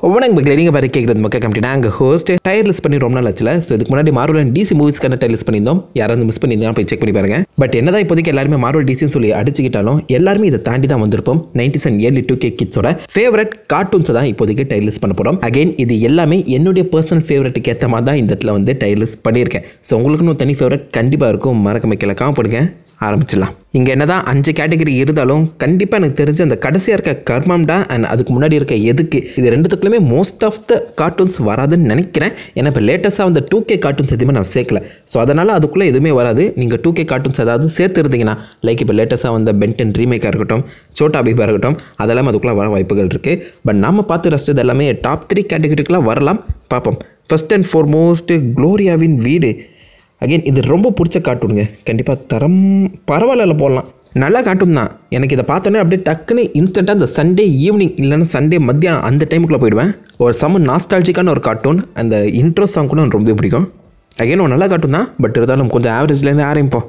வணக்கம் மக்களே நீங்கள் பாரு கேட்குறது மக்கள் கம்பெனி நாங்கள் ஹோஸ்ட் டயர்லெஸ் பண்ணி ரொம்ப நாள் ஆச்சுல ஸோ இதுக்கு முன்னாடி மார்வல் டிசி மூவிஸ்க்கான டயர்லெஸ் பண்ணியிருந்தோம் யாராவது மிஸ் பண்ணியிருந்தா போய் செக் பண்ணி பாருங்க பட் என்னதான் இப்போதைக்கு எல்லாருமே மார்வல் டிசின்னு சொல்லி அடிச்சுக்கிட்டாலும் எல்லாருமே இதை தாண்டி தான் வந்திருப்போம் nineties and early two K கிட்ஸோட ஃபேவரட் கார்ட்டூன்ஸை தான் இப்போதைக்கு டயர்லெஸ் பண்ண போகிறோம் அகைன் இது எல்லாமே என்னுடைய பர்சனல் ஃபேவரட்டுக்கு ஏற்ற மாதிரி தான் இந்த இடத்துல வந்து டயர்லெஸ் பண்ணியிருக்கேன் ஸோ உங்களுக்குன்னு ஒரு தனி ஃபேவரட் கண்டிப்பாக இருக்கும் மறக்க வைக்கல காமப்படுங்க ஆரம்பிச்சிடலாம் இங்கே என்னதான் அஞ்சு கேட்டகரி இருந்தாலும் கண்டிப்பாக எனக்கு தெரிஞ்ச அந்த கடைசியாக இருக்க கர்மம்டா அண்ட் அதுக்கு முன்னாடி இருக்க எதுக்கு இது ரெண்டுத்துக்குள்ளேயுமே மோஸ்ட் ஆஃப் த கார்ட்டூன்ஸ் வராதுன்னு நினைக்கிறேன் ஏன்னா இப்போ லேட்டஸ்ட்டாக வந்து டூ கே கார்ட்டூன்ஸ் எதுவுமே நான் சேர்க்கல ஸோ அதனால் அதுக்குள்ளே எதுவுமே வராது நீங்கள் டூ கே கார்ட்டூன்ஸ் ஏதாவது சேர்த்துருந்தீங்கன்னா லைக் இப்போ லேட்டஸ்ட்டாக வந்த பென்டன் ரீமேக்காக இருக்கட்டும் சோட்டா பீபா இருக்கட்டும் அதெல்லாம் அதுக்குள்ளே வர வாய்ப்புகள் இருக்குது பட் நம்ம பார்த்து ரசிச்சது எல்லாமே டாப் த்ரீ கேட்டகரிக்குலாம் வரலாம் பார்ப்போம் ஃபர்ஸ்ட் அண்ட் ஃபார்மோஸ்ட் க்ளோரியாவின் வீடு அகைன் இது ரொம்ப பிடிச்ச கார்ட்டூனுங்க கண்டிப்பாக தரம் பரவாயில்ல போடலாம் நல்ல கார்ட்டூன் தான் எனக்கு இதை பார்த்தோன்னே அப்படியே டக்குன்னு இன்ஸ்டண்ட்டாக அந்த சண்டே ஈவினிங் இல்லைன்னா சண்டே மத்தியானம் அந்த டைமுக்குள்ளே போயிடுவேன் ஒரு செம்ம நாஸ்டாலஜிக்கான ஒரு கார்ட்டூன் அந்த இன்ட்ரோ சாங் கூட எனக்கு ரொம்ப பிடிக்கும் அகைன் ஒரு நல்ல கார்ட்டூன் தான் பட் இருந்தாலும் கொஞ்சம் ஆவரேஜ்லேருந்து ஆரம்பிப்போம்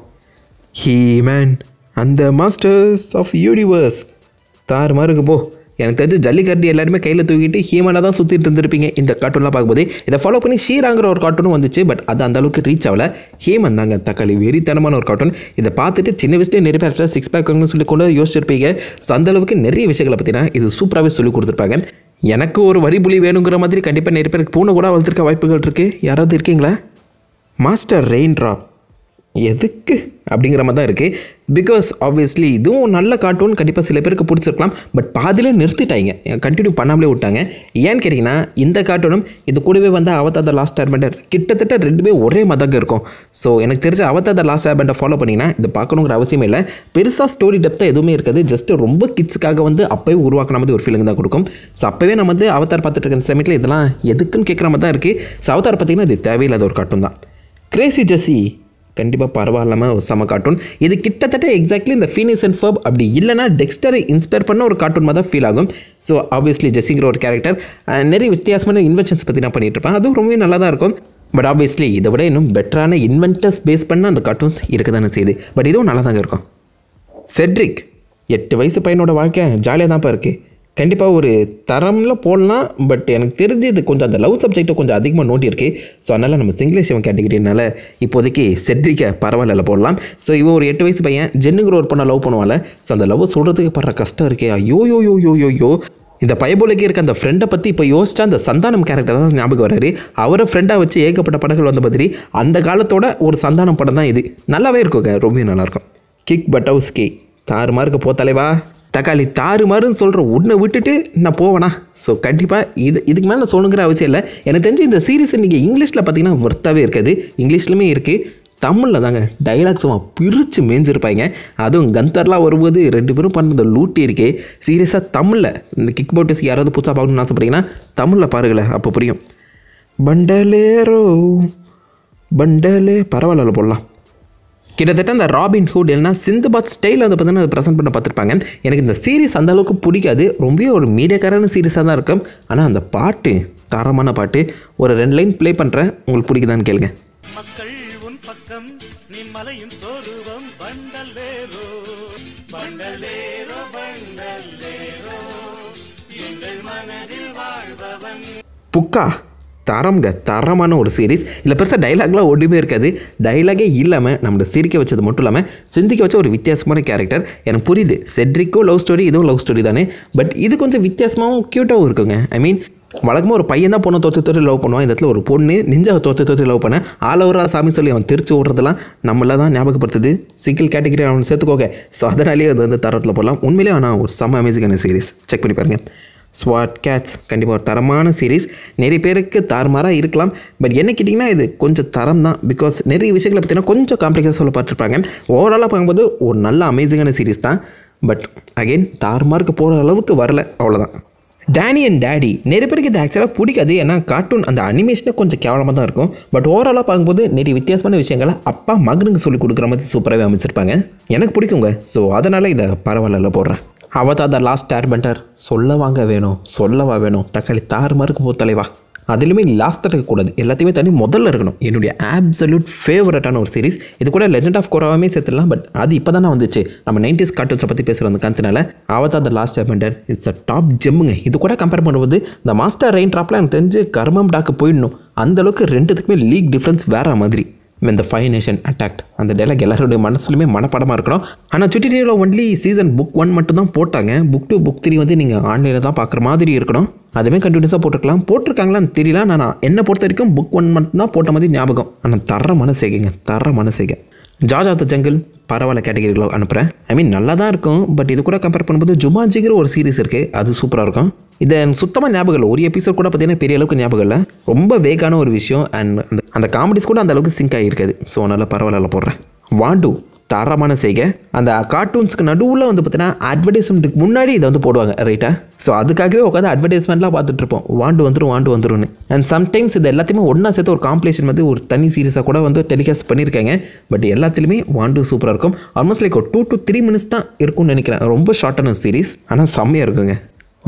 ஹீ மேன் அந்த மாஸ்டர்ஸ் ஆஃப் யூனிவர்ஸ் தாறு மாருக்கு போ எனக்கு தெரிஞ்சு ஜல்லிக்கட்டு எல்லாருமே கையில் தூக்கிட்டு ஹீமனாக தான் சுற்றிட்டு இருந்திருப்பீங்க இந்த கார்ட்டூன்லாம் பார்க்கும்போது இதை ஃபாலோ பண்ணி ஷீராங்கிற ஒரு கார்ட்டூனும் வந்துச்சு பட் அது அந்த அளவுக்கு ரீச் ஆகல ஹீமன் தாங்க தக்காளி வெறித்தனமான ஒரு கார்ட்டூன் இதை பார்த்துட்டு சின்ன வயசுலேயே நிறைய பேர் சிக்ஸ் பேக்னு சொல்லி கொண்டு யோசிச்சிருப்பீங்க ஸோ அந்த அளவுக்கு நிறைய விஷயங்களை பற்றினா இது சூப்பராகவே சொல்லி கொடுத்துருப்பாங்க எனக்கு ஒரு வரிபுலி வேணுங்கிற மாதிரி கண்டிப்பாக நிறைய பேருக்கு பூனை கூட வளர்த்துருக்க வாய்ப்புகள் இருக்குது யாராவது இருக்கீங்களா மாஸ்டர் ரெயின் ட்ராப் எதுக்கு அப்படிங்கிற மாதிரி தான் இருக்குது பிகாஸ் ஆப்வியஸ்லி இதுவும் நல்ல கார்ட்டூன் கண்டிப்பாக சில பேருக்கு பிடிச்சிருக்கலாம் பட் பாதியில் நிறுத்திட்டாங்க கண்டினியூ பண்ணாமலே விட்டாங்க ஏன்னு கேட்டிங்கன்னா இந்த கார்ட்டூனும் இது கூடவே வந்து அவதார் த லாஸ்ட் ஏர்பெண்டர் கிட்டத்தட்ட ரெண்டுமே ஒரே மதங்க இருக்கும் ஸோ எனக்கு தெரிஞ்ச Avatar the last airbender follow பண்ணிங்கன்னா இது பார்க்கணுங்கிற அவசியமே இல்லை பெருசாக ஸ்டோரி டெப்த்தாக எதுவுமே இருக்காது ஜஸ்ட் ரொம்ப கிட்ஸுக்காக வந்து அப்போவே உருவாக்கின மாதிரி ஒரு ஃபீலிங் தான் கொடுக்கும் ஸோ அப்போவே நம்ம வந்து அவதார் பார்த்துட்டு இருக்க சமயத்தில் இதெல்லாம் எதுக்குன்னு கேட்குற மாதிரி தான் இருக்குது ஸோ அவதார் பார்த்திங்கன்னா இது தேவையில்லாத ஒரு கார்ட்டூன் தான் கிரேசி ஜெஸ்ஸி கண்டிப்பாக பரவாயில்லாமல் ஒரு செம கார்ட்டூன் இது கிட்டத்தட்ட எக்ஸாக்ட்லி இந்த ஃபீனிஸ் அண்ட் ஃபர்ப் அப்படி இல்லைனா டெக்ஸ்டரை இன்ஸ்பயர் பண்ண ஒரு கார்ட்டூன் மாதிரி தான் ஃபீல் ஆகும் ஸோ ஆப்வியஸ்லி ஜெஸ்ஸிங்கிற ஒரு கேரக்டர் நிறைய வித்தியாசமான இன்வென்ஷன்ஸ் பற்றி நான் பண்ணிட்டு இருப்பேன் அதுவும் ரொம்பவே நல்லா தான் இருக்கும் பட் ஆப்வியஸ்லி இதை விட இன்னும் பெட்டரான இன்வென்டர்ஸ் பேஸ் பண்ண அந்த கார்ட்டூன்ஸ் இருக்க தானே செய்யுது பட் இதுவும் நல்லா தாங்க இருக்கும் செட்ரிக் எட்டு வயசு பையனோட வாழ்க்கை ஜாலியாக தான்ப்பா இருக்குது கண்டிப்பாக ஒரு தரம்ல போடலாம் பட் எனக்கு தெரிஞ்சு இது கொஞ்சம் அந்த லவ் சப்ஜெக்ட்டை கொஞ்சம் அதிகமாக நோட்டி இருக்கு ஸோ அதனால் நம்ம சிங்கிலீஷ் இவன் கேட்டகிரினால இப்போதைக்கு செட்ரிக்கை பரவாயில்ல போடலாம் ஸோ இவன் ஒரு எட்டு வயசு பையன் ஜென்னுங்கிற ஒரு பொண்ணை லவ் பண்ணுவாள் ஸோ அந்த லவ் சொல்கிறதுக்கு படுற கஷ்டம் இருக்கே ஐயோ யோ யோ யோ யோ யோ இந்த பயபோலைக்கு இருக்க அந்த ஃப்ரெண்டை பற்றி இப்போ யோசிச்சா அந்த சந்தானம் கேரக்டர் தான் ஞாபகம் வராரு அவரை ஃப்ரெண்டாக வச்சு ஏகப்பட்ட படங்கள் வந்த மாதிரி அந்த காலத்தோட ஒரு சந்தானம் படம் தான் இது நல்லாவே இருக்குங்க ரொம்ப நல்லாயிருக்கும் கிக் பட்டவுஸ் கே தாறு மார்க்கு போ தலைவா தக்காளி தாறு மாறுன்னு சொல்கிற உன்னை விட்டுட்டு நான் போவேனா ஸோ கண்டிப்பாக இது இதுக்கு மேலே சொல்லணுங்கிற அவசியம் இல்லை எனக்கு தெரிஞ்சு இந்த சீரிஸ் நீங்கள் இங்கிலீஷில் பார்த்தீங்கன்னா ஒர்த்தாகவே இருக்காது இங்கிலீஷ்லையுமே இருக்குது தமிழில் தாங்க டைலாக்ஸும் பிரித்து மேய்ஞ்சிருப்பாங்க அதுவும் கந்தர்லாம் வரும்போது ரெண்டு பேரும் பண்ணுறது லூட்டி இருக்கே சீரியஸாக தமிழில் இந்த கிக் பவுட்டர்ஸ் யாராவது புதுசாக பார்க்கணும்னு ஆசைப்பட்டீங்கன்னா தமிழில் பாருங்களேன் அப்போ புரியும் பண்டலேரோ பண்டலே பரவாயில்ல போடலாம் கிட்டத்தட்ட அந்த ராபின் ஹுட் இல்லைனா சிந்துபாத் ஸ்டைல் வந்து பார்த்தீங்கன்னா அதை ப்ரெசென்ட் பண்ண பார்த்துருப்பாங்க எனக்கு இந்த சீரிஸ் அந்த அளவுக்கு பிடிக்காது ரொம்பவே ஒரு மீடியக்காரான சீரிஸாக தான் இருக்கும் ஆனால் அந்த பாட்டு தரமான பாட்டு ஒரு ரெண்டு லைன் ப்ளே பண்ணுறேன் உங்களுக்கு பிடிக்குதான்னு கேளுங்க மக்கள் உன் பக்கம் நீ மலையும் சோருவம் பண்டலேரோ பண்டலேரோ பண்டலேரோ எங்கள் மனதில் வாழ்பவன் புக்கா தரம்ங்க தரமான ஒரு சீரிஸ் இல்லை பெருசாக டைலாக்லாம் ஒன்றுமே இருக்காது டைலாகே இல்லாமல் நம்மளை சிரிக்க வச்சது மட்டும் இல்லாமல் சிந்திக்க வச்ச ஒரு வித்தியாசமான கேரக்டர் எனக்கு புரியுது செட்ரிக்கும் லவ் ஸ்டோரி இதுவும் லவ் ஸ்டோரி தானே பட் இது கொஞ்சம் வித்தியாசமாகவும் க்யூட்டாகவும் இருக்குங்க ஐ மீன் வழக்கமாக ஒரு பையன் தான் பொண்ணை தோற்று தோற்று லவ் பண்ணுவான் இந்த இடத்துல ஒரு பொண்ணு நிஞ்சாவை தோற்று தோற்று லவ் பண்ண ஆல் ஓவரா சாமின்னு சொல்லி அவன் திருச்சி ஓடுறதெல்லாம் நம்மள தான் ஞாபகப்படுத்துது சிங்கிள் கேட்டகரி அவன் சேர்த்துக்கோங்க ஸோ அதனாலேயே அது வந்து தரத்தில் போடலாம் உண்மையிலே ஆனால் ஒரு செம்ம அமேசிங்கான சீரிஸ் செக் பண்ணி பாருங்கள் ஸ்வாட் கேட்ச் கண்டிப்பாக ஒரு தரமான சீரிஸ் நிறைய பேருக்கு தாறுமாறாக இருக்கலாம் பட் என்ன கேட்டிங்கன்னா இது கொஞ்சம் தரம் தான் பிகாஸ் நிறைய விஷயங்களை பார்த்தீங்கன்னா கொஞ்சம் காம்ப்ளெக்ஸாக சொல்லப்பட்டிருப்பாங்க ஓவராலாக பார்க்கும்போது ஒரு நல்ல அமேசிங்கான சீரிஸ் தான் பட் அகெயின் தாறுமாறுக்கு போகிற அளவுக்கு வரல அவ்வளோதான் டேனி அண்ட் டேடி நிறைய பேருக்கு இது ஆக்சுவலாக பிடிக்காது ஏன்னா கார்ட்டூன் அந்த அனிமேஷனே கொஞ்சம் கேவலமாக தான் இருக்கும் பட் ஓவராலாக பார்க்கும்போது நிறைய வித்தியாசமான விஷயங்களை அப்பா மகனுக்கு சொல்லி கொடுக்குற மாதிரி சூப்பராகவே அமைச்சிருப்பாங்க எனக்கு பிடிக்குங்க ஸோ அதனால் இதை பரவாயில்ல போடுறேன் அவதா த லாஸ்ட் ஏர்பெண்டர் சொல்ல வாங்க வேணும் சொல்லவா வேணும் தக்காளி தாறு மாருக்கு போ தலைவா அதுலேயுமே லாஸ்ட்டாக இருக்கக்கூடாது எல்லாத்தையுமே தனி முதல்ல இருக்கணும் என்னுடைய ஆப்சல்யூட் ஃபேவரட்டான ஒரு சீரிஸ் இது கூட லெஜெண்ட் ஆஃப் கோராவே சேர்த்துடலாம் பட் அது இப்போ தானே வந்துச்சு நம்ம நைன்டிஸ் கார்ட்டூன்ஸை பற்றி பேசுகிற அந்த கந்தனால Avatar the last airbender it's a top ஜெம்முங்க இது கூட கம்பேர் பண்ணும்போது இந்த மாஸ்டர் ரெயின் ட்ராப்லாம் எனக்கு தெரிஞ்சு கர்மம் டாக்கு போயிடணும் அந்த அளவுக்கு ரெண்டுத்துக்குமே லீக் டிஃப்ரென்ஸ் வேற மாதிரி இந்த ஃபைவ் நேஷன் அட்டாக்ட் அந்த டைலாக் எல்லாருடைய மனசுலையுமே மனப்படமாக இருக்கணும் ஆனால் சுட்டி டிவியில் ஒன்லி சீசன் புக் ஒன் மட்டும் தான் போட்டாங்க புக் டூ புக் த்ரீ வந்து நீங்கள் ஆன்லைனில் தான் பார்க்குற மாதிரி இருக்கணும் அதுவே கண்டினியூஸாக போட்டிருக்கலாம் போட்டிருக்காங்களான்னு தெரியல நான் என்னை பொறுத்த வரைக்கும் புக் ஒன் மட்டும் தான் போட்ட மாதிரி ஞாபகம் ஆனால் தர மனசேகங்க தர மனசேக ஜார்ஜ் ஆஃப் த ஜங்கிள் பரவாயில்ல கேட்டகரிகளை அனுப்புகிறேன் ஐ மீன் நல்லா தான் இருக்கும் பட் இது கூட கம்பேர் பண்ணும்போது ஜுமாஜிங்கிற ஒரு சீரிஸ் இருக்குது அது சூப்பராக இருக்கும் இது எனக்கு சுத்தமாக ஞாபகம் இல்லை ஒரு எபிசோட் கூட பார்த்தீங்கன்னா பெரிய அளவுக்கு ஞாபகம் இல்லை ரொம்ப வேகான ஒரு விஷயம் அண்ட் அந்த அந்த காமெடிஸ் கூட அந்த அளவுக்கு சிங்க் ஆகியிருக்காது ஸோ அதனால் பரவாயில்ல போடுறேன் வாண்டு தரமான செய்கை அந்த கார்ட்டூன்ஸ்க்கு நடுவில் வந்து பார்த்தீங்கன்னா அட்வர்டைஸ்மெண்ட்டுக்கு முன்னாடி இதை வந்து போடுவாங்க ரைட்டா ஸோ அதுக்காகவே உட்காந்து அட்வர்டைஸ்மெண்ட்லாம் பார்த்துட்டு இருப்போம் வாண்டு வந்துடும் வாண்டு வந்துரும்னு அண்ட் சம்டைம்ஸ் இது எல்லாத்தையுமே ஒன்றா சேர்த்து ஒரு காம்படிஷன் வந்து ஒரு தனி சீரிஸாக கூட வந்து டெலிகாஸ்ட் பண்ணியிருக்காங்க பட் எல்லாத்துலேயுமே வாண்டு சூப்பராக இருக்கும் ஆல்மோஸ்ட் லைக் ஒரு டூ டு த்ரீ மினிட்ஸ் தான் இருக்கும்னு நினைக்கிறேன் ரொம்ப ஷார்ட்டான சீரிஸ் ஆனால் செம்மையாக இருக்குங்க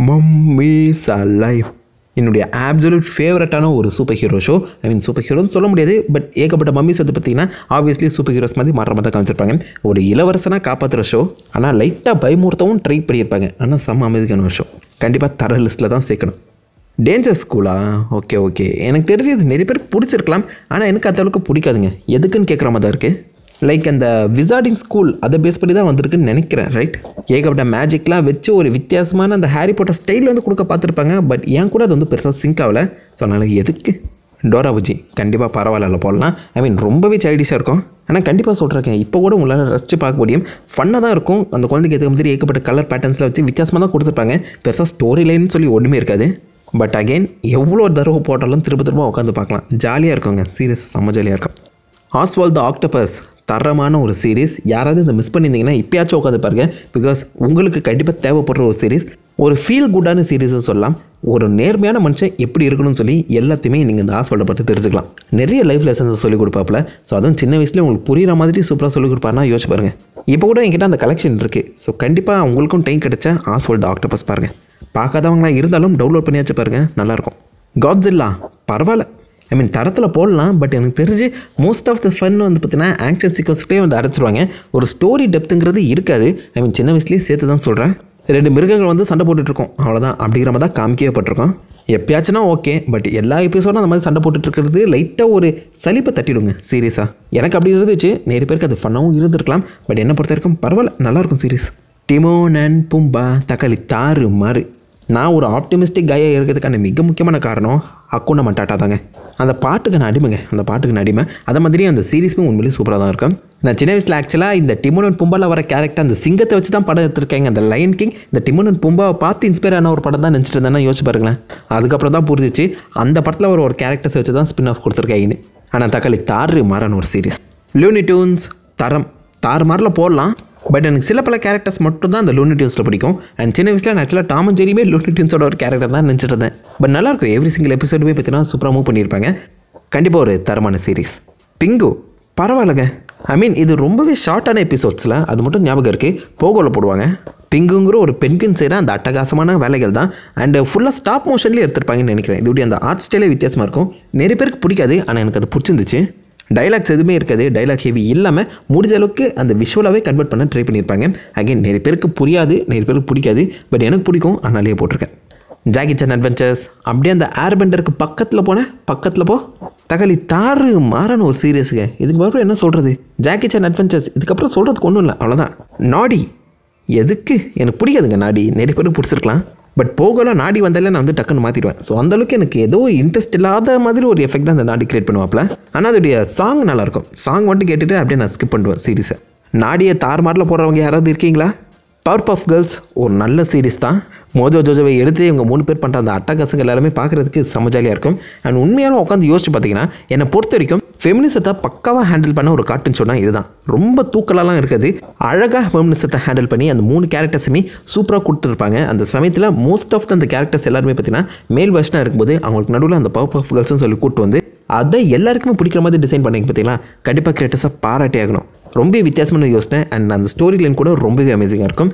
மம்மீஸ் அலைவ் என்னுடைய ஆப்சல்யூட் ஃபேவரட்டான ஒரு super hero show I mean super ஹீரோன்னு சொல்ல முடியாது பட் ஏகப்பட்ட மம்மிஸ் வந்து பார்த்தீங்கன்னா ஆப்வியஸ்லி சூப்பர் ஹீரோஸ் மாதிரி மாற மாதிரி காமிச்சிருப்பாங்க ஒரு இளவரசனாக காப்பாற்றுற ஷோ ஆனால் லைட்டாக பயமுறுத்தவும் ட்ரை பண்ணியிருப்பாங்க ஆனால் செம்ம அமைதிக்கான ஒரு ஷோ கண்டிப்பாக தர லிஸ்ட்டில் தான் சேர்க்கணும் டேஞ்சர் ஸ்கூலா ஓகே ஓகே எனக்கு தெரிஞ்சு இது நிறைய பேருக்கு பிடிச்சிருக்கலாம் ஆனால் எனக்கு அந்த அளவுக்கு பிடிக்காதுங்க எதுக்குன்னு கேட்குற மாதிரி தான் இருக்குது லைக் அந்த விசார்டிங் ஸ்கூல் அதை பேஸ் பண்ணி தான் வந்திருக்குன்னு நினைக்கிறேன் ரைட் ஏகப்பட்ட மேஜிக்லாம் வச்சு ஒரு வித்தியாசமான அந்த ஹாரி போட்ட ஸ்டைல் வந்து கொடுக்க பார்த்துருப்பாங்க பட் ஏன் கூட அது வந்து பெருசாக சிங்க் ஆகலை ஸோ அதனால் எதுக்கு டோரா புஜி கண்டிப்பாக பரவாயில்ல போடலாம் ஐ மீன் ரொம்பவே சைல்டிஷாக இருக்கும் ஆனால் கண்டிப்பாக சொல்கிறேன் இப்போ கூட உங்களால் ரசித்து பார்க்க முடியும் ஃபன்னாக தான் இருக்கும் அந்த குழந்தைக்கு ஏற்ற மாதிரி ஏகப்பட்ட கலர் பேட்டர்ன்ஸில் வச்சு வித்தியாசமாக தான் கொடுத்துருப்பாங்க பெருசாக ஸ்டோரி லைன்னு சொல்லி ஒன்றுமே இருக்காது பட் அகைன் எவ்வளோ தடவை போட்டாலும் திரும்ப திரும்ப உட்காந்து பார்க்கலாம் ஜாலியாக இருக்குங்க சீரியஸ் செம்ம ஜாலியாக இருக்கும் ஆஸ்வால் த ஆக்டபஸ் தரமான ஒரு சீரிஸ் யாராவது இந்த மிஸ் பண்ணியிருந்தீங்கன்னா இப்பயாச்சும் உட்காந்து பாருங்க பிகாஸ் உங்களுக்கு கண்டிப்பாக தேவைப்படுற ஒரு சீரிஸ் ஒரு ஃபீல் குட்டான சீரிஸ்னு சொல்லலாம் ஒரு நேர்மையான மனுஷன் எப்படி இருக்கணும்னு சொல்லி எல்லாத்தையுமே நீங்கள் இந்த ஆஸ்வால்டை பற்றி தெரிஞ்சுக்கலாம் நிறைய லைஃப் லெசன்ஸ் சொல்லிக் கொடுப்பாப்புல ஸோ அதுவும் சின்ன வயசுல உங்களுக்கு புரியுற மாதிரி சூப்பராக சொல்லிக் கொடுப்பாருன்னா யோசிச்சு பாருங்க இப்போ கூட என்கிட்ட அந்த கலெக்ஷன் இருக்குது ஸோ கண்டிப்பாக உங்களுக்கும் டைம் கிடைச்சா ஆஸ்வால்ட் ஆக்டபஸ் பாருங்கள் பார்க்காதவங்களா இருந்தாலும் டவுன்லோட் பண்ணியாச்சு பாருங்கள் நல்லாயிருக்கும் காட்ஸில்லா பரவாயில்ல ஐ மீன் தரத்தில் போடலாம் பட் எனக்கு தெரிஞ்சு மோஸ்ட் ஆஃப் த ஃபன் வந்து பார்த்தீங்கன்னா ஆக்ஷன் சீக்வன்ஸ்லேயே வந்து அரைச்சிருவாங்க ஒரு ஸ்டோரி டெப்த்துங்கிறது இருக்காது ஐ மீன் சின்ன வயசுலேயே சேர்த்து தான் சொல்கிறேன் ரெண்டு மிருகங்கள் வந்து சண்டை போட்டுட்ருக்கோம் அவ்வளோதான் அப்படிங்கிற மாதிரி தான் காமிக்கப்பட்டிருக்கோம் எப்பயாச்சுன்னா ஓகே பட் எல்லா எபிசோடும் அந்த மாதிரி சண்டை போட்டுட்டு இருக்கிறது லைட்டாக ஒரு சலிப்பை தட்டிடுங்க சீரியஸாக எனக்கு அப்படி இருந்துச்சு நிறைய பேருக்கு அது ஃபன்னாகவும் இருந்திருக்கலாம் பட் என்னை பொறுத்த வரைக்கும் பரவாயில்ல நல்லாயிருக்கும் சீரியஸ் டிமோன் அண்ட் பும்பா தக்காளி தாறு மாறு நான் ஒரு ஆப்டிமிஸ்டிக் கையாக இருக்கிறதுக்கான மிக முக்கியமான காரணம் அக்குன மட்டாட்டா தாங்க அந்த பாட்டுக்கு நான் அடிமைங்க அந்த பாட்டுக்கு நான் அடிமை அதே மாதிரி அந்த சீரிஸுமே உண்மையிலேயே சூப்பராக தான் இருக்கும் நான் சின்ன வயசில் ஆக்சுவலாக இந்த டிமோன் அண்ட் பும்பாவில் வர கேரக்டர் அந்த சிங்கத்தை வச்சு தான் படம் எடுத்திருக்காங்க அந்த லைன் கிங் இந்த டிமோன் அண்ட் பும்பாவை பார்த்து இன்ஸ்பயர் ஆன ஒரு படம் தான் நினச்சிட்டு இருந்தேன்னா யோசிச்சு பாருங்களேன் அதுக்கப்புறம் தான் புரிஞ்சிச்சு அந்த படத்தில் வர ஒரு கேரக்டர்ஸ் வச்சு தான் ஸ்பின் ஆஃப் கொடுத்துருக்காங்கன்னு ஆனால் தக்காளி தாறு மாறான ஒரு சீரிஸ் லூனி டியூன்ஸ் தரம் தாறு மாரில் போடலாம் பட் எனக்கு சில பல கேரக்டர்ஸ் மட்டும் தான் அந்த லூனி டியூன்ஸில் பிடிக்கும் அண்ட் சின்ன வயசில் நான் ஆக்சுவலாக டாம் அண்ட் ஜெரியுமே லூனி டியூன்ஸோட ஒரு கேரக்டர் தான் நினச்சிட்டு இருந்தேன் பட் நல்லாயிருக்கும் எவ்ரி சிங்கிள் எபிசோடுமே பார்த்தீங்கன்னா சூப்பராக மூவ் பண்ணியிருப்பாங்க கண்டிப்பாக ஒரு தரமான சீரிஸ் பிங்கு பரவாயில்லைங்க ஐ மீன் இது ரொம்பவே ஷார்ட்டான எபிசோட்ஸில் அது மட்டும் ஞாபகம் இருக்குது போகோவில் போடுவாங்க பிங்குங்கிற ஒரு பெண்கின் செய்கிற அந்த அட்டகாசமான வேலைகள் தான் அண்ட் ஃபுல்லாக ஸ்டாப் மோஷன்லேயே எடுத்திருப்பாங்கன்னு நினைக்கிறேன் இதோடைய அந்த ஆர்ட் ஸ்டைலே வித்தியாசமாக இருக்கும் நிறைய பேருக்கு பிடிக்காது ஆனால் எனக்கு அது பிடிச்சிருந்துச்சு டைலாக்ஸ் எதுவுமே இருக்காது டைலாக் ஹெவி இல்லாமல் முடிஞ்ச அளவுக்கு அந்த விஷுவலாகவே கன்வெர்ட் பண்ண ட்ரை பண்ணியிருப்பாங்க அகைன் நிறைய பேருக்கு புரியாது நிறைய பேருக்கு பிடிக்காது பட் எனக்கு பிடிக்கும் அதனாலேயே போட்டிருக்கேன் ஜாக்கி சன் அட்வென்ச்சர்ஸ் அப்படியே அந்த ஏர்பெண்டருக்கு பக்கத்தில் போனேன் பக்கத்தில் போ தகலி தாறு மாறான ஒரு சீரியஸுங்க இதுக்கு அப்புறம் என்ன சொல்கிறது ஜாக்கி சன் அட்வென்ச்சர்ஸ் இதுக்கப்புறம் சொல்கிறதுக்கு ஒன்றும் இல்லை அவ்வளோதான் நாடி எதுக்கு எனக்கு பிடிக்காதுங்க நாடி நிறைய பேருக்கு பிடிச்சிருக்கலாம் பட் போகலாம் நாடி வந்தாலே நான் வந்து டக்குன்னு மாற்றிடுவேன் ஸோ அந்தளவுக்கு எனக்கு ஏதோ இன்ட்ரெஸ்ட் இல்லாத மாதிரி ஒரு எஃபெக்ட் தான் அந்த நாடி கிரியேட் பண்ணுவாப்ல ஆனால் அதோடைய சாங் நல்லாயிருக்கும் சாங் மட்டும் கேட்டுட்டு அப்படியே நான் ஸ்கிப் பண்ணுவேன் சீரிஸை நாடியை தாறுமாறில் போடுறவங்க யாராவது இருக்கீங்களா பவர் பஃப் கேர்ள்ஸ் ஒரு நல்ல சீரிஸ் தான் மோஜோ ஜோஜோவை எடுத்து இவங்க மூணு பேர் பண்ணுற அந்த அட்டகாசங்கள் எல்லாமே பார்க்குறதுக்கு செம ஜாலியாக இருக்கும் அண்ட் உண்மையாலும் உட்காந்து யோசிச்சு பார்த்தீங்கன்னா என்னை பொறுத்த வரைக்கும் ஃபெமினிசத்தை பக்காவாக ஹேண்டில் பண்ண ஒரு கார்ட்டூன் சொன்னால் இதுதான் ரொம்ப தூக்கலாலாம் இருக்காது அழகாக ஃபெமினிசத்தை ஹேண்டில் பண்ணி அந்த மூணு கேரக்டர்ஸுமே சூப்பராக கொடுத்துருப்பாங்க அந்த சமயத்தில் மோஸ்ட் ஆஃப் அந்த கேரக்டர்ஸ் எல்லாருமே பார்த்தீங்கன்னா மேல் வருஷனாக இருக்கும்போது அவங்களுக்கு நடுவில் அந்த பவர் பஃப் கேர்ள்ஸ்னு சொல்லி கூட்டு வந்து அதை எல்லாருக்குமே பிடிக்கிற மாதிரி டிசைன் பண்ணி பார்த்தீங்களா கண்டிப்பாக கிரியேட்டர்ஸாக பாராட்டி ஆகணும் ரொம்ப வித்தியாசமான யோசனை அண்ட் அந்த ஸ்டோரி லைன் கூட ரொம்பவே அமேசிங்காக இருக்கும்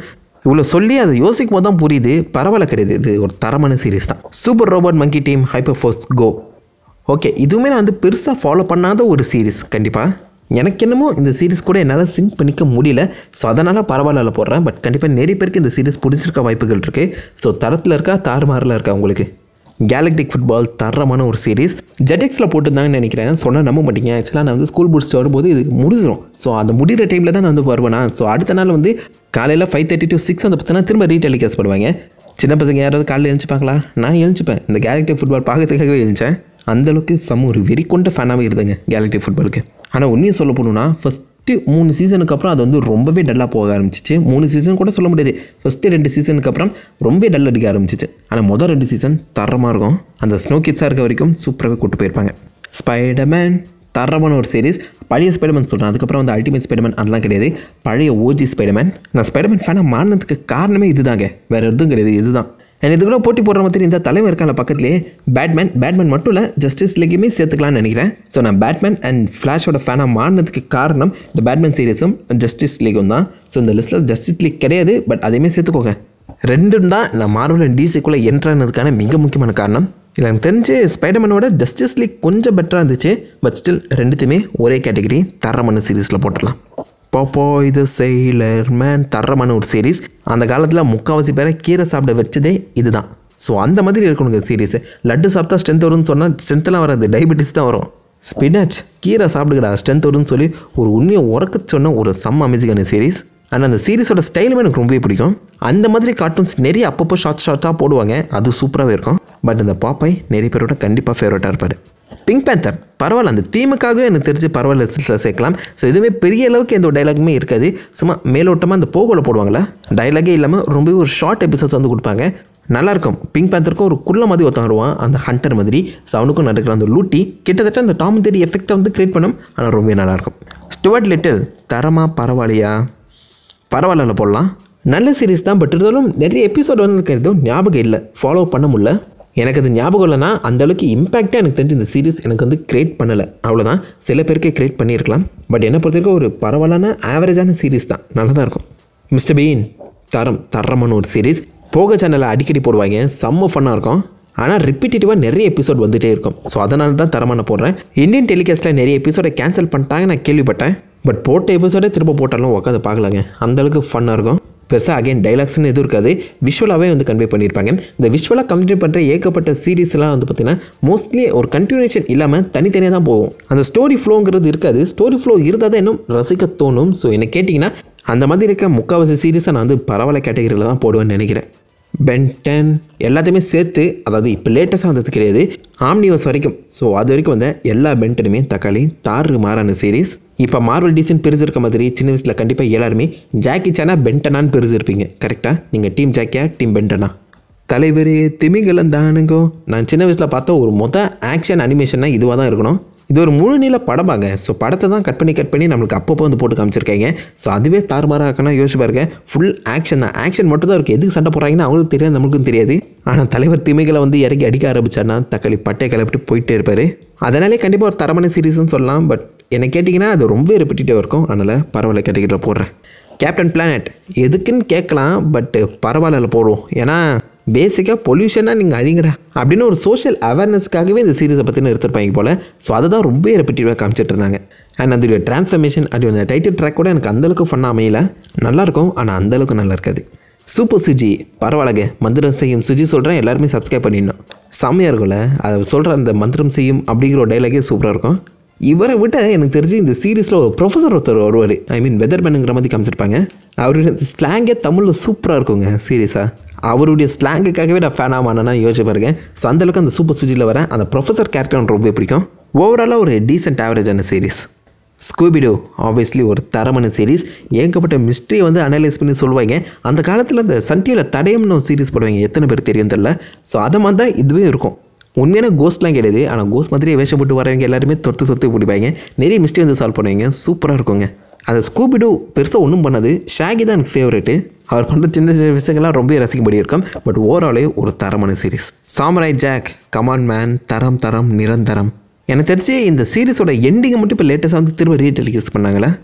இவ்வளோ சொல்லி அதை யோசிக்கும் போது தான் புரியுது பரவாயில்ல கிடையாது இது ஒரு தரமான சீரிஸ் தான் super robot monkey team hyper force go okay இதுவுமே நான் வந்து பெருசாக ஃபாலோ பண்ணாத ஒரு சீரிஸ் கண்டிப்பாக எனக்கு என்னமோ இந்த சீரிஸ் கூட என்னால் சிங்க் பண்ணிக்க முடியல ஸோ அதனால் பரவாயில்ல போடுறேன் பட் கண்டிப்பாக நிறைய பேருக்கு இந்த சீரிஸ் பிடிச்சிருக்க வாய்ப்புகள் இருக்குது ஸோ தரத்தில் இருக்கா தாறுமாறில் இருக்கா உங்களுக்கு கேலக்டிக் ஃபுட்பால் தரமான ஒரு சீரிஸ் ஜெடெக்ஸில் போட்டுருந்தாங்கன்னு நினைக்கிறேன் சொன்னால் நம்ப மாட்டீங்க ஆக்சுவலாக நான் வந்து ஸ்கூல் முடிச்சுட்டு வரும்போது இது முடிஞ்சிடும் ஸோ அந்த முடிகிற டைமில் தான் நான் வந்து வருவேனா ஸோ அடுத்த நாள் வந்து காலையில் ஃபைவ் தேர்ட்டி டு சிக்ஸ் வந்து பார்த்தீங்கன்னா திரும்ப ரீடெலிகாஸ்ட் பண்ணுவாங்க சின்ன பசங்க யாராவது காலையில் எழுந்துப்பாங்களா நான் எழுந்துப்பேன் இந்த கேலக்டிக் ஃபுட்பால் பார்க்கறதுக்காகவே எழுந்தேன் அந்தளவுக்கு செம்ம ஒரு வெறி கொண்ட ஃபேனாகவே இருந்தேங்க கேலக்டிக் ஃபுட்பாலுக்கு ஆனால் உண்மையை சொல்ல போகணுன்னா ஃபஸ்ட்டு மூணு சீசனுக்கு அப்புறம் அது வந்து ரொம்பவே டல்லாக போக ஆரம்பிச்சிச்சு மூணு சீசன் கூட சொல்ல முடியாது ஃபஸ்ட்டு ரெண்டு சீசனுக்கு அப்புறம் ரொம்ப டல் அடிக்க ஆரம்பிச்சிச்சு ஆனால் முதல் ரெண்டு சீசன் தரமாக இருக்கும் அந்த ஸ்னோ கிட்ஸாக இருக்க வரைக்கும் சூப்பராகவே கூட்டு போயிருப்பாங்க ஸ்பைடர்மேன் தரமான ஒரு சீரிஸ் பழைய ஸ்பைடர்மேன் சொல்கிறேன் அதுக்கப்புறம் வந்து அல்டிமேட் ஸ்பைடர்மேன் அதெல்லாம் கிடையாது பழைய ஓஜி ஸ்பைடர்மேன் நான் ஸ்பைடர்மேன் ஃபேனாக மாறினதுக்கு காரணமே இதுதாங்க வேறு எதுவும் கிடையாது இதுதான் எனக்கு இது கூட போட்டி போடுற மாதிரி இந்த தலைவர் இருக்கான பக்கத்துலேயே பேட்மேன் பேட்மேன் மட்டும் இல்லை ஜஸ்டிஸ் லீக்கையுமே சேர்த்துக்கலாம்னு நினைக்கிறேன் ஸோ நான் பேட்மேன் அண்ட் ஃப்ளாஷோட ஃபேனாக மாறினதுக்கு காரணம் இந்த பேட்மேன் சீரிஸும் ஜஸ்டிஸ் லீக்கும் தான் ஸோ இந்த லிஸ்ட்டில் ஜஸ்டிஸ் லீக் கிடையாது பட் அதையுமே சேர்த்துக்கோங்க ரெண்டும் தான் நான் மார்வல் அண்ட் டிசிக்குள்ளே என்ட்ரானதுக்கான மிக முக்கியமான காரணம் இல்லை எனக்கு தெரிஞ்சு ஸ்பைடர்மேனோட ஜஸ்டிஸ் லீக் கொஞ்சம் பெட்டராக இருந்துச்சு பட் ஸ்டில் ரெண்டுத்தையுமே ஒரே கேட்டகரி தரமான சீரீஸில் போட்டுடலாம் போப்போ இது செயிலர் மேன் தரமான ஒரு சீரிஸ் அந்த காலத்தில் முக்கால்வாசி பேரை கீரை சாப்பிட வச்சதே இதுதான் ஸோ அந்த மாதிரி இருக்கணுங்க சீரிஸ் லட்டு சாப்பிட்டா ஸ்ட்ரென்த் வரும்னு சொன்னால் ஸ்ட்ரென்த்லாம் வராது டயபெட்டிஸ் தான் வரும் ஸ்பினாச் கீரை சாப்பிடுங்கடா ஸ்ட்ரென்த் வரும்னு சொல்லி ஒரு உண்மையை உறக்க சொன்ன ஒரு செம்ம அமேசிங்கான சீரிஸ் ஆனால் அந்த சீரிஸோட ஸ்டைலுமே எனக்கு ரொம்பவே பிடிக்கும் அந்த மாதிரி கார்ட்டூன்ஸ் நிறைய அப்பப்போ ஷார்ட் ஷார்ட்டாக போடுவாங்க அது சூப்பராகவே இருக்கும் பட் இந்த பாப்பாய் நிறைய பேரோட கண்டிப்பாக ஃபேவரட்டாக இருப்பார் பிங்க் பேந்தர் பரவாயில்ல அந்த தீமுக்காகவே எனக்கு தெரிஞ்சு பரவாயில்ல லிஸ்ட்டில் சேர்க்கலாம் ஸோ இதுவுமே பெரிய அளவுக்கு எந்த ஒரு டைலாகுமே இருக்காது சும்மா மேலோட்டமாக அந்த போகோல போடுவாங்களா டைலாகே இல்லாமல் ரொம்பவே ஒரு ஷார்ட் எபிசோட்ஸ் வந்து கொடுப்பாங்க நல்லாயிருக்கும் பிங்க் பேந்தருக்கும் ஒரு குள்ள மாதிரி ஒருத்தன் வருவான் அந்த ஹண்டர் மாதிரி ஸோ அவனுக்கும் நடக்கிற அந்த லூட்டி கிட்டத்தட்ட அந்த டாம் தெரி எஃபெக்டை வந்து கிரியேட் பண்ணும் ஆனால் ரொம்பவே நல்லாயிருக்கும் ஸ்டுவர்ட் லிட்டில் தரமா பரவாயில்லையா பரவாயில்ல போடலாம் நல்ல சீரிஸ் தான் பட் இருந்தாலும் நிறைய எபிசோட் வந்து எனக்கு எதுவும் ஞாபகம் இல்லை ஃபாலோ பண்ண முடியல எனக்கு அது ஞாபகம் இல்லைனா அந்த அளவுக்கு இம்பாக்டாக எனக்கு தெரிஞ்சு இந்த சீரிஸ் எனக்கு வந்து கிரியேட் பண்ணலை அவ்வளோதான் சில பேருக்கே கிரியேட் பண்ணியிருக்கலாம் பட் என்னை பொறுத்த வரைக்கும் ஒரு பரவாயில்லான ஆவரேஜான சீரிஸ் தான் நல்லா தான் இருக்கும் மிஸ்டர் பீன் தரம் தரமான ஒரு சீரிஸ் போக சேனலில் அடிக்கடி போடுவாங்க செம்ம ஃபன்னாக இருக்கும் ஆனால் ரிப்பீட்டேட்டிவாக நிறைய எபிசோட் வந்துகிட்டே இருக்கும் ஸோ அதனால தான் தரமான போடுறேன் இந்தியன் டெலிகாஸ்ட்டில் நிறைய எபிசோடை கேன்சல் பண்ணிட்டாங்க நான் கேள்விப்பட்டேன் பட் போட்ட எபிசோடே திரும்ப போட்டாலும் உட்காந்து பார்க்கலாங்க அந்தளவுக்கு ஃபன்னாக இருக்கும் பெருசாக அகைன் டைலாக்ஸ்னு எதுவும் இருக்காது விஷுவலாகவே வந்து கன்வே பண்ணியிருப்பாங்க இந்த விஷுவலாக கம்ப்ளீட் பண்ணுற ஏகப்பட்ட சீரீஸ்லாம் வந்து பார்த்திங்கன்னா மோஸ்ட்லி ஒரு கண்டினியூஷன் இல்லாமல் தனித்தனியாக தான் போகும் அந்த ஸ்டோரி ஃப்ளோங்கிறது இருக்காது ஸ்டோரி ஃப்ளோ இருந்தால் தான் இன்னும் ரசிக்க தோணும் ஸோ என்ன கேட்டிங்கன்னா அந்த மாதிரி இருக்க முக்கால்வாசி சீரீஸை நான் வந்து பரவாயில்ல கேட்டகரியில் தான் போடுவேன்னு நினைக்கிறேன் பென்டன் எல்லாத்தையுமே சேர்த்து அதாவது இப்போ லேட்டஸ்ட்டாக வந்தது கிடையாது ஆம்னிவர்ஸ் வரைக்கும் ஸோ அது வரைக்கும் வந்த எல்லா பென்டனுமே தக்காளி தாறு மாறான சீரீஸ் இப்போ மார்வல் டிசைன் பெருசு இருக்க மாதிரி சின்ன வயசில் கண்டிப்பாக எல்லாருமே ஜாக்கி சானா பென்டனான்னு பெருசு இருப்பீங்க கரெக்டாக நீங்கள் டீம் ஜாக்கியா டீம் பென்டனா தலைவரே திமிங்கலம் தானுங்கோ நான் சின்ன வயசில் பார்த்த ஒரு மொத ஆக்ஷன் அனிமேஷன்னா இதுவாக தான் இருக்கணும் இது ஒரு முழு நீள படமாங்க ஸோ படத்தை தான் கட் பண்ணி கட் பண்ணி நம்மளுக்கு அப்பப்போ வந்து போட்டு காமிச்சிருக்காங்க ஸோ அதுவே தாறுமாறாக இருக்கணும் யோசிச்சு பாருங்க ஃபுல் ஆக்ஷன் தான் ஆக்ஷன் மட்டும் தான் இருக்குது எதுக்கு சண்டை போடுறாங்கன்னு அவங்களுக்கும் தெரியாது நம்மளுக்கும் தெரியாது ஆனால் தலைவர் திமிகளை வந்து இறக்கி அடிக்க ஆரம்பிச்சார்னா தக்காளி பட்டை கிளப்பிட்டு போயிட்டே இருப்பார் அதனாலே கண்டிப்பாக ஒரு தரமான சீரீஸ்னு சொல்லலாம் பட் என்னை கேட்டிங்கன்னா அது ரொம்ப ரெப்பிட்டேட்டிவாக இருக்கும் அதனால் பரவாயில்ல கேட்டகிரியில் போடுறேன் கேப்டன் பிளானட் எதுக்குன்னு கேட்கலாம் பட் பரவாயில்ல போடுவோம் ஏன்னா பேசிக்காக பொல்யூஷனாக நீங்கள் அழிங்கடா அப்படின்னு ஒரு சோஷியல் அவேர்னஸ்க்காகவே இந்த சீரிஸை பற்றின எடுத்திருப்பாங்க போல் ஸோ அதை தான் ரொம்ப ரெப்பிட்டிவாக காமிச்சிட்டு இருந்தாங்க அண்ட் அதோடைய ட்ரான்ஸ்ஃபர்மேஷன் அப்படி அந்த டைட்டில் ட்ராக் கூட எனக்கு அந்தளவுக்கு ஃபன்னாக அமையல நல்லாயிருக்கும் ஆனால் அந்தளவுக்கு நல்லா இருக்காது சூப்பர் சுஜி பரவாயில்லங்க மந்திரம் செய்யும் சுஜி சொல்கிறேன் எல்லாருமே சப்ஸ்கிரைப் பண்ணிடணும் செம்மையாக இருக்கும்ல அதை சொல்கிற அந்த மந்திரம் செய்யும் அப்படிங்கிற ஒரு டைலாகே சூப்பராக இருக்கும் இவரை விட எனக்கு தெரிஞ்சு இந்த சீரீஸில் ஒரு ப்ரொஃபஸர் ஒருத்தர் வருவார் ஐ மீன் வெதர்மேனுங்கிற மாதிரி காமிச்சிருப்பாங்க அவருடைய ஸ்லாங்கே தமிழில் சூப்பராக இருக்குங்க சீரியஸாக அவருடைய ஸ்லாங்குக்காகவே நான் ஃபேன் ஆமானா யோசிச்சு பாருங்க ஸோ அந்தளவுக்கு அந்த சூப்பர் சுஜியில் வர அந்த ப்ரொஃபஸர் கேரக்டர் எனக்கு ரொம்ப பிடிக்கும் ஓவராலாக ஒரு டீசென்ட் ஆவரேஜான சீரீஸ் ஸ்கூபிடோ ஆப்வியஸ்லி ஒரு தரமான சீரீஸ் ஏகப்பட்ட மிஸ்ட்ரியை வந்து அனலைஸ் பண்ணி சொல்லுவாங்க அந்த காலத்தில் அந்த சன் டிவியில் தடயம்னு ஒரு சீரீஸ் போடுவாங்க எத்தனை பேர் தெரியும் தெரியல ஸோ அதை மாதிரி தான் இதுவே இருக்கும் உண்மையான கோஸ்ட்லாம் கிடையாது ஆனால் கோஸ்ட் மாதிரியே வேஷம் போட்டு வரவங்க எல்லாருமே தொத்து சொத்து பிடிப்பாங்க நிறைய மிஸ்ட்ரி வந்து சால்வ் பண்ணுவாங்க சூப்பராக இருக்குங்க அந்த ஸ்கூபிடோ பெருசாக ஒன்றும் பண்ணாது ஷாகி தான் எனக்கு ஃபேவரெட்டு அவர் பண்ணுற சின்ன சின்ன விஷயங்கள்லாம் ரொம்ப ரசிக்கும்படி இருக்கும் பட் ஓவராலே ஒரு தரமான series samurai Jack come on man தரம் தரம் நிரந்தரம் எனக்கு தெரிஞ்சு இந்த சீரிஸோட எண்டிங்கை மட்டும் இப்போ லேட்டஸ்ட்டாக வந்து திரும்ப ரீடெலிகேஸ் பண்ணாங்களே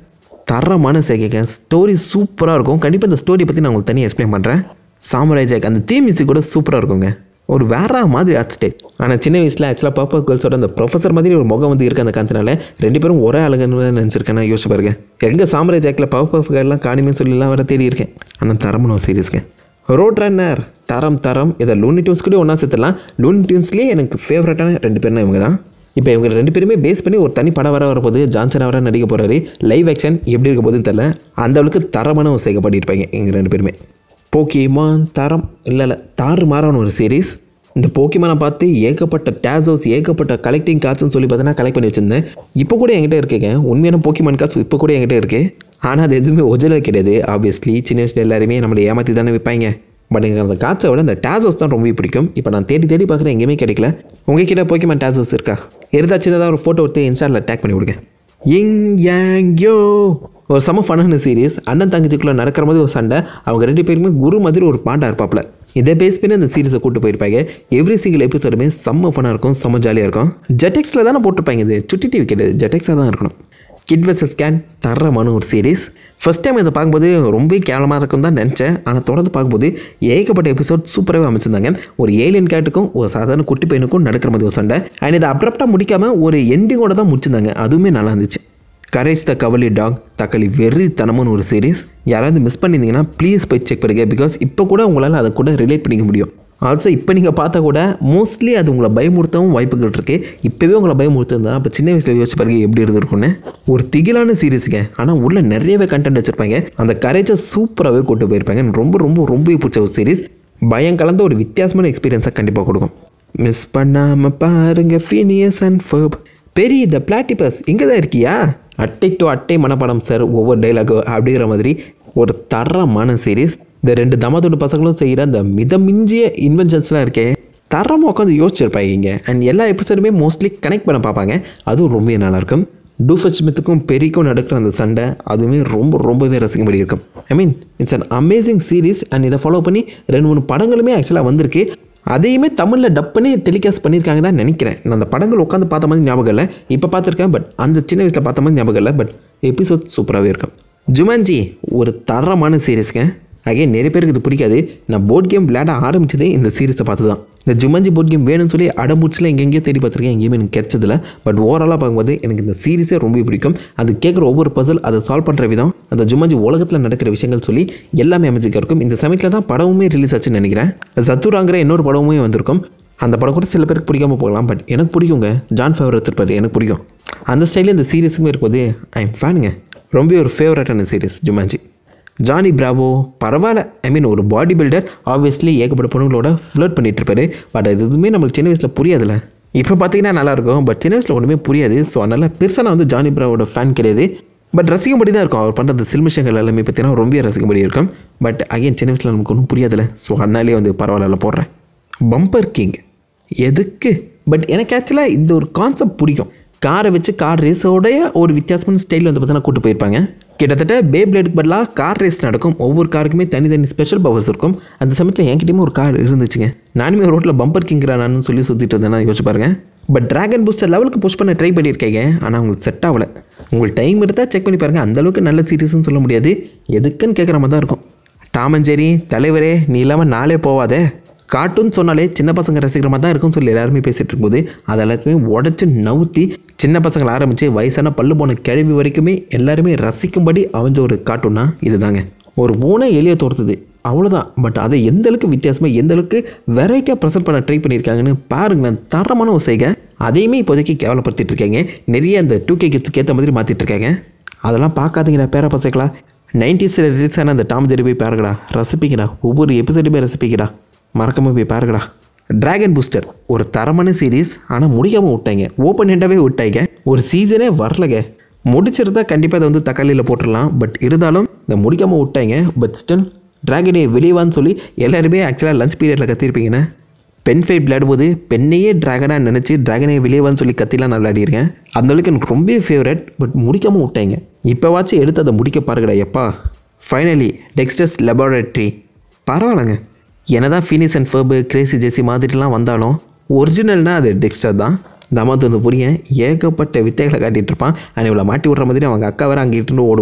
தரமான சேகைங்க ஸ்டோரி சூப்பராக இருக்கும் கண்டிப்பாக இந்த ஸ்டோரி பற்றி நான் உங்களுக்கு தனியாக எக்ஸ்பிளைன் பண்ணுறேன் சாமுராய் ஜாக் அந்த தீம் மியூசிக் கூட சூப்பராக இருக்குங்க ஒரு வேற மாதிரி ஆச்சுட்டு ஆனால் சின்ன வயசில் ஆக்சுவலாக பாப்பா கேர்ள்ஸோட அந்த ப்ரொஃபஸர் மாதிரி ஒரு முகம் வந்து இருக்கு அந்த காந்தனால ரெண்டு பேரும் ஒரே அழகுன்னு நினச்சிருக்கேன் நான் யோசிச்சு பாருங்க எங்கே சாமராஜ் ஜாக்கில் பவ எல்லாம் காணிமே சொல்லலாம் வர தேடி இருக்கேன் ஆனால் தரமான ஒரு சீரியஸ்ங்க ரோட் ரன்னர் தரம் தரம் இதை லூனி டியூன்ஸ் கூட ஒன்றா சேர்த்துலாம் லூனி டியூன்ஸ்லேயே எனக்கு ஃபேவரட்டான ரெண்டு பேர்னா இவங்க தான் இப்போ இவங்க ரெண்டு பேருமே பேஸ் பண்ணி ஒரு தனி படம் வர வரப்போது ஜான்சன் அவராக நடிக்க போகிறாரு லைவ் ஆக்ஷன் எப்படி இருக்க போகுதுன்னு தெரில அந்த அளவுக்கு தரமான ஒரு சேகை பண்ணியிருப்பாங்க இவங்க ரெண்டு பேருமே போக்கிமான் தரம் இல்லை இல்லை தாறு மாறான ஒரு சீரீஸ் இந்த போக்கிமானை பார்த்து ஏகப்பட்ட டேசோஸ் ஏகப்பட்ட கலெக்டிங் கார்ட்ஸ்னு சொல்லி பார்த்தா கலெக்ட் பண்ணி வச்சிருந்தேன் இப்போ கூட என்கிட்ட இருக்குங்க உண்மையான போக்கிமான் கார்ட்ஸ் இப்போ கூட என்கிட்ட இருக்குது ஆனால் அது எதுவுமே ஒரிஜினல் கிடையாது ஆப்வியஸ்லி சின்ன வயசுல எல்லாருமே நம்மளை ஏமாற்றி தானே விற்பாங்க பட் எனக்கு அந்த காற்றை விட அந்த டேசோஸ் தான் ரொம்ப பிடிக்கும் இப்போ நான் தேடி தேடி பார்க்குறேன் எங்கேயுமே கிடைக்கல உங்ககிட்ட போக்கிமான் டேசோஸ் இருக்கா இருந்தாச்சும் ஏதாவது ஒரு ஃபோட்டோ எடுத்து இன்ஸ்டாவில் டேக் பண்ணி விடுங்க இங் யாங் யோ ஒரு செம ஃபன்னான சீரியஸ் அண்ணன் தங்கச்சிக்குள்ளே நடக்கிற மாதிரி ஒரு சண்டை அவங்க ரெண்டு பேருமே குரு மாதிரி ஒரு பாண்டா இருப்பாப்ல இதை பேஸ் பண்ணி அந்த சீரிஸை கூட்டு போயிருப்பாங்க எவ்ரி சிங்கிள் எபிசோடுமே செம்ம ஃபன்னாக இருக்கும் செம்ம ஜாலியாக இருக்கும் ஜெட்டெக்ஸில் தானே போட்டிருப்பாங்க இது சுட்டி டிவி கிடையாது ஜெட்டெக்ஸாக தான் இருக்கணும் கிட் வெர்சஸ் ஸ்கேன் தரமான ஒரு சீரிஸ் ஃபஸ்ட் டைம் இதை பார்க்கும்போது ரொம்ப கேவலமாக இருக்கும் தான் நினச்சேன் ஆனால் தொடர்ந்து பார்க்கும்போது ஏகப்பட்ட எபிசோட் சூப்பராகவே அமைச்சிருந்தாங்க ஒரு ஏலியன் கேட்டுக்கும் ஒரு சாதாரண குட்டி பையனுக்கும் நடக்கிற மாதிரி ஒரு சண்டை அண்ட் இதை அப்ரப்டாக முடிக்காமல் ஒரு எண்டிங்கோட தான் முடிச்சிருந்தாங்க அதுவுமே நல்லா இருந்துச்சு கரேஜ் த கவலி டாக் தக்காளி வெறித்தனமான ஒரு சீரிஸ் யாராவது மிஸ் பண்ணியிருந்தீங்கன்னா ப்ளீஸ் போய் செக் பண்ணுங்க பிகாஸ் இப்போ கூட உங்களால் அதை கூட ரிலேட் பண்ணிக்க முடியும் ஆல்சோ இப்போ நீங்கள் பார்த்தா கூட மோஸ்ட்லி அது உங்களை பயமுறுத்தவும் வாய்ப்புகள் இருக்குது இப்போவே உங்களை பயமுறுத்திருந்தா அப்போ சின்ன வயசில் யோசிச்சு பாருங்க எப்படி இருந்திருக்குன்னு ஒரு திகிலான சீரிஸுங்க ஆனால் உள்ள நிறையவே கண்டென்ட் வச்சுருப்பாங்க அந்த கரேஜை சூப்பராகவே கொண்டு போயிருப்பாங்க எனக்கு ரொம்ப ரொம்ப ரொம்ப பிடிச்ச ஒரு சீரிஸ் பயம் கலந்த ஒரு வித்தியாசமான எக்ஸ்பீரியன்ஸை கண்டிப்பாக கொடுக்கும் மிஸ் பண்ணாமல் பாருங்க ஃபீனியஸ் அண்ட் ஃபர்ப் பெரிய த பிளாட்டிபஸ் இங்கே தான் இருக்கியா அட்டை டு அட்டை மனப்பாடம் சார் ஒவ்வொரு டைலாகு அப்படிங்கிற மாதிரி ஒரு தரமான சீரிஸ் இந்த ரெண்டு தமதொண்டு பசங்களும் செய்கிற அந்த மிதமிஞ்சிய இன்வென்ஷன்ஸ்லாம் இருக்கே தரமாக உட்காந்து யோசிச்சிருப்பாங்க இங்கே அண்ட் எல்லா எபிசோடுமே மோஸ்ட்லி கனெக்ட் பண்ண பார்ப்பாங்க அதுவும் ரொம்ப நல்லாயிருக்கும் டூஃபட் ஸ்மித்துக்கும் பெரிக்கும் நடக்கிற அந்த சண்டை அதுவுமே ரொம்ப ரொம்பவே ரசிக்கும்படி இருக்கும் I mean it's an amazing series and இதை ஃபாலோ பண்ணி ரெண்டு மூணு படங்களுமே ஆக்சுவலாக வந்திருக்கு அதையுமே தமிழில் டப் பண்ணி டெலிகாஸ்ட் பண்ணியிருக்காங்க தான் நினைக்கிறேன் நான் அந்த படங்கள் உட்காந்து பார்த்த மாதிரி ஞாபகம் இல்லை இப்போ பார்த்துருக்கேன் பட் அந்த சின்ன வயசில் பார்த்த மாதிரி ஞாபகம் இல்லை பட் எபிசோட் சூப்பராகவே இருக்கும் ஜுமான்ஜி ஒரு தரமான சீரிஸ்ங்க அகைன் நிறைய பேருக்கு இது பிடிக்காது நான் போர்ட் கேம் விளையாட ஆரம்பிச்சதே இந்த சீரிஸை பார்த்து தான் இந்த ஜுமஞ்சி போர்ட் கேம் வேணும்னு சொல்லி அடம்பூச்சில் எங்கெங்கேயோ தேடி பார்த்துருக்கேன் எங்கேயுமே எனக்கு கிடைச்சதில்ல பட் ஓவராலாக பார்க்கும்போது எனக்கு இந்த சீரிஸே ரொம்ப பிடிக்கும் அது கேட்குற ஒவ்வொரு பசல் அதை சால்வ் பண்ணுற விதம் அந்த ஜுமஞ்சி உலகத்தில் நடக்கிற விஷயங்கள் சொல்லி எல்லாமே அமைச்சிக்க இருக்கும் இந்த சமயத்தில் தான் படமுமே ரிலீஸ் ஆச்சுன்னு நினைக்கிறேன் சத்துராங்கிற இன்னொரு படமுமே வந்திருக்கும் அந்த படம் கூட சில பேருக்கு பிடிக்காம போகலாம் பட் எனக்கு பிடிக்குங்க ஜான் ஃபேவரத் இருப்பார் எனக்கு பிடிக்கும் அந்த ஸ்டைலில் இந்த சீரிஸுமே இருக்கும்போது ஐ எம் ஃபேனுங்க ரொம்ப ஒரு ஃபேவரட்டான சீரிஸ் ஜுமான்ஜி ஜானி பிராவோ பரவாயில்ல ஐ மீன் ஒரு பாடி பில்டர் ஆப்வியஸ்லி ஏகப்பட்ட பொண்ணுங்களோட ஃப்ளோட் பண்ணிட்டு இருப்பாரு பட் அது எதுவுமே நம்மளுக்கு சின்ன வயசில் புரியாதுல்ல இப்போ பார்த்தீங்கன்னா நல்லாயிருக்கும் பட் சின்ன வயசில் ஒன்றுமே புரியாது ஸோ அதனால் பெருசாக நான் வந்து ஜானி பிராவோட ஃபேன் கிடையாது பட் ரசிக்கும்படி தான் இருக்கும் அவர் பண்ணுற சில்மிஷங்கள் எல்லாமே பார்த்தீங்கன்னா ரொம்ப ரசிக்கும்படி இருக்கும் பட் அகைன் சின்ன வயசில் நமக்கு ஒன்றும் புரியாதுல்ல ஸோ அதனாலே வந்து பரவாயில்ல போடுறேன் பம்பர் கிங் எதுக்கு பட் எனக்கு ஆக்சுவலாக இந்த ஒரு கான்செப்ட் பிடிக்கும் காரை வச்சு கார் ரேஸோடைய ஒரு வித்தியாசமான ஸ்டைல் வந்து பார்த்தீங்கன்னா கூட்டு போயிருப்பாங்க கிட்டத்தட்ட பே பிளேடுக்கு பதிலாக கார் ரேஸ் நடக்கும் ஒவ்வொரு காருக்குமே தனித்தனி ஸ்பெஷல் பவர்ஸ் இருக்கும் அந்த சமயத்தில் என்கிட்டயுமே ஒரு கார் இருந்துச்சுங்க நானுமே ரோட்டில் பம்பர் கிங்கிறானு சொல்லி சுற்றிட்டு இருந்தேன் யோசிச்சு பாருங்க பட் டிராகன் பூஸ்டர் லெவலுக்கு புஷ் பண்ண ட்ரை பண்ணியிருக்கீங்க ஆனால் உங்களுக்கு செட் ஆகலை உங்களுக்கு டைம் எடுத்தால் செக் பண்ணி பாருங்கள் அந்தளவுக்கு நல்ல சீரியஸ்னு சொல்ல முடியாது எதுக்குன்னு கேட்குற மாதிரி தான் இருக்கும் டாமஞ்சேரி தலைவரே நீ இல்லாமல் நாளே போவாதே கார்ட்டூன் சொன்னாலே சின்ன பசங்க ரசிக்கிற மாதிரி தான் இருக்கும்னு சொல்லி எல்லாருமே பேசிகிட்டு இருக்கும்போது அது எல்லாத்தையுமே உடச்சி நவுத்தி சின்ன பசங்களை ஆரம்பித்து வயசான பல்லு போன கிழவி வரைக்குமே எல்லாருமே ரசிக்கும்படி அமைஞ்ச ஒரு கார்ட்டூன்னா இதுதாங்க ஒரு பூனை எளிய தோர்த்துது அவ்வளோதான் பட் அதை எந்த அளவுக்கு வித்தியாசமாக எந்த அளவுக்கு வெரைட்டியாக ப்ரெசென்ட் பண்ண ட்ரை பண்ணியிருக்காங்கன்னு பாருங்களேன் தரமான ஒரு செய்கை அதையுமே இப்போதைக்கு கேவலப்படுத்திட்டு இருக்காங்க நிறைய அந்த டூ கே கிட்ஸுக்கு ஏற்ற மாதிரி மாற்றிட்டு இருக்காங்க அதெல்லாம் பார்க்காதீங்கடா பேர பசங்களா நைன்டிஸில் ரிலீஸ் ஆன அந்த டாம் ஜெரி போய் பாருங்கடா ரசிப்பீங்கடா ஒவ்வொரு எபிசோடுமே ரசிப்பீங்கடா மறக்காம போய் பாருங்கடா டிராகன் பூஸ்டர் ஒரு தரமான சீரீஸ் ஆனால் முடிக்காமல் விட்டாங்க ஓப்பன் ஹெண்டாகவே விட்டாங்க ஒரு சீசனே வரலங்க முடிச்சிருந்தா கண்டிப்பாக அதை வந்து தக்காளியில் போட்டுடலாம் பட் இருந்தாலும் இந்த முடிக்காமல் விட்டாங்க பட் ஸ்டில் டிராகனே வெளியவான்னு சொல்லி எல்லாருமே ஆக்சுவலாக லஞ்ச் பீரியடில் கத்திருப்பீங்கண்ணே பென் ஃபைட் விளையாடும்போது பெண்ணையே ட்ராகனாக நினச்சி ட்ராகனே வெளியேவான்னு சொல்லி கத்திலாம் நான் விளையாடிருக்கேன் அந்த அளவுக்கு எனக்கு ரொம்ப ஃபேவரட் பட் முடிக்காமல் விட்டாங்க இப்போவாச்சும் எடுத்து அதை முடிக்க பாருங்கடா எப்பா ஃபைனலி டெக்ஸ்டர்ஸ் லெபார்டரி பரவாயில்லைங்க என்னதான் ஃபீனிஸ் அண்ட் ஃபர்பு கிரேசி ஜெசி மாதிரிலாம் வந்தாலும் ஒரிஜினல்னா அது டெக்ஸ்டர் தான் தமாத்து வந்து புரிய ஏகப்பட்ட வித்தைகளை காட்டிகிட்டு இருப்பான் அண்ட் இவளை மாட்டி விட்ற மாதிரி அவங்க அக்கா வேற அங்கே இட்டுன்னு ஓடுவா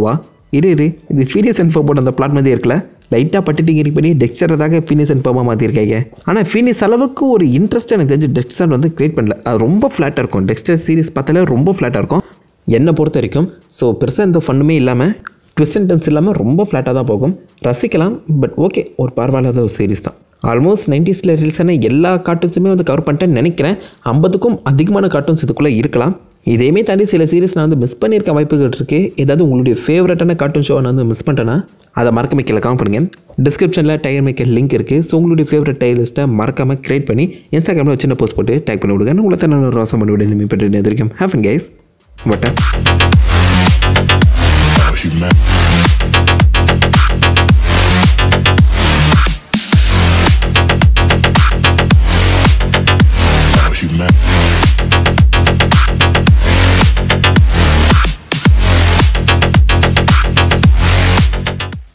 இரு இரு இது ஃபீனியஸ் அண்ட் ஃபோபோட அந்த பிளாட் மாதிரி இருக்குல்ல லைட்டாக பட்டிட்டிங் பண்ணி டெக்ஸ்டரதாக ஃபீனியஸ் அண்ட் ஃபோமாக மாற்றிருக்காங்க ஆனால் ஃபீனியஸ் அளவுக்கு ஒரு இன்ட்ரெஸ்ட் எனக்கு தெரிஞ்சு டெக்ஸ்டர் வந்து கிரியேட் பண்ணல அது ரொம்ப ஃப்ளாட்டாக இருக்கும் டெக்ஸ்டர் சீரிஸ் பார்த்தாலே ரொம்ப ஃப்ளாட்டாக இருக்கும் என்னை பொறுத்த வரைக்கும் ஸோ பெருசாக எந்த ஃபண்டுமே இல்லாமல் ட்விஸ்டன்டன்ஸ் இல்லாமல் ரொம்ப ஃப்ளாட்டாக தான் போகும் ரசிக்கலாம் பட் ஓகே ஒரு பரவாயில்லாத ஒரு சீரிஸ் தான் ஆல்மோஸ்ட் நைன்டிஸில் ரிலீஸான எல்லா கார்ட்டூன்ஸுமே வந்து கவர் பண்ணிட்டேன்னு நினைக்கிறேன் ஐம்பதுக்கும் அதிகமான கார்ட்டூன்ஸ் இதுக்குள்ளே இருக்கலாம் இதையுமே தாண்டி சில சீரிஸ் நான் வந்து மிஸ் பண்ணியிருக்க வாய்ப்புகள் இருக்குது ஏதாவது உங்களுடைய ஃபேவரட்டான கார்ட்டூன் ஷோ நான் வந்து மிஸ் பண்ணிட்டேன்னா அதை மறக்காம கீழே காம் பண்ணுங்கள் டிஸ்கிரிப்ஷனில் டயர் மேக்கர் லிங்க் இருக்குது ஸோ உங்களுடைய ஃபேவரட் டயர் லிஸ்ட்டை மறக்காமல் கிரியேட் பண்ணி இன்ஸ்டாகிராமில் சின்ன போஸ்ட் போட்டு டேக் பண்ணி விடுங்க உங்களை நான் ரோசம் பண்ணி விடுங்க மீட் பண்ணிட்டு இருக்கேன் ஹேவ் கைஸ் வட்டா